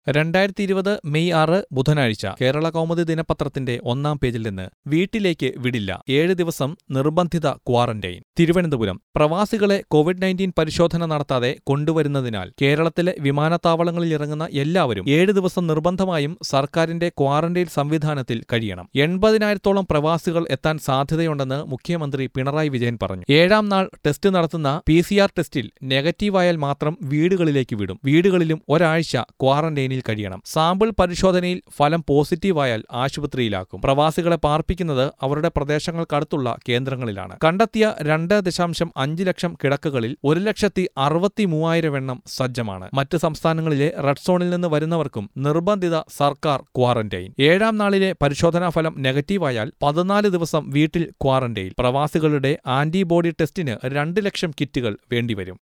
രണ്ടായിരത്തി ഇരുപത് മെയ് ആറ് ബുധനാഴ്ച കേരള കൗമുദി ദിനപത്രത്തിന്റെ ഒന്നാം പേജിൽ നിന്ന് വീട്ടിലേക്ക് വിടില്ല ഏഴ് ദിവസം നിർബന്ധിത ക്വാറന്റൈൻ തിരുവനന്തപുരം പ്രവാസികളെ കോവിഡ് നയൻറ്റീൻ പരിശോധന നടത്താതെ കൊണ്ടുവരുന്നതിനാൽ കേരളത്തിലെ വിമാനത്താവളങ്ങളിൽ ഇറങ്ങുന്ന എല്ലാവരും ഏഴ് ദിവസം നിർബന്ധമായും സർക്കാരിന്റെ ക്വാറന്റൈൻ സംവിധാനത്തിൽ കഴിയണം എൺപതിനായിരത്തോളം പ്രവാസികൾ എത്താൻ സാധ്യതയുണ്ടെന്ന് മുഖ്യമന്ത്രി പിണറായി വിജയൻ പറഞ്ഞു ഏഴാം നാൾ ടെസ്റ്റ് നടത്തുന്ന പി സി ആർ ടെസ്റ്റിൽ നെഗറ്റീവായാൽ മാത്രം വീടുകളിലേക്ക് വിടും വീടുകളിലും ഒരാഴ്ച ക്വാറന്റൈനിൽ കഴിയണം സാമ്പിൾ പരിശോധനയിൽ ഫലം പോസിറ്റീവായാൽ ആശുപത്രിയിലാക്കും പ്രവാസികളെ പാർപ്പിക്കുന്നത് അവരുടെ പ്രദേശങ്ങൾക്കടുത്തുള്ള കേന്ദ്രങ്ങളിലാണ് കണ്ടെത്തിയ രണ്ട് ദശാംശം അഞ്ച് ലക്ഷം കിടക്കകളിൽ ഒരു ലക്ഷത്തി അറുപത്തി മൂവായിരം എണ്ണം സജ്ജമാണ് മറ്റ് സംസ്ഥാനങ്ങളിലെ റെഡ് സോണിൽ നിന്ന് വരുന്നവർക്കും നിർബന്ധിത സർക്കാർ ക്വാറന്റൈൻ ഏഴാം നാളിലെ പരിശോധനാ ഫലം നെഗറ്റീവായാൽ പതിനാല് ദിവസം വീട്ടിൽ ക്വാറന്റൈൻ പ്രവാസികളുടെ ആന്റിബോഡി ടെസ്റ്റിന് രണ്ട് ലക്ഷം കിറ്റുകൾ വേണ്ടിവരും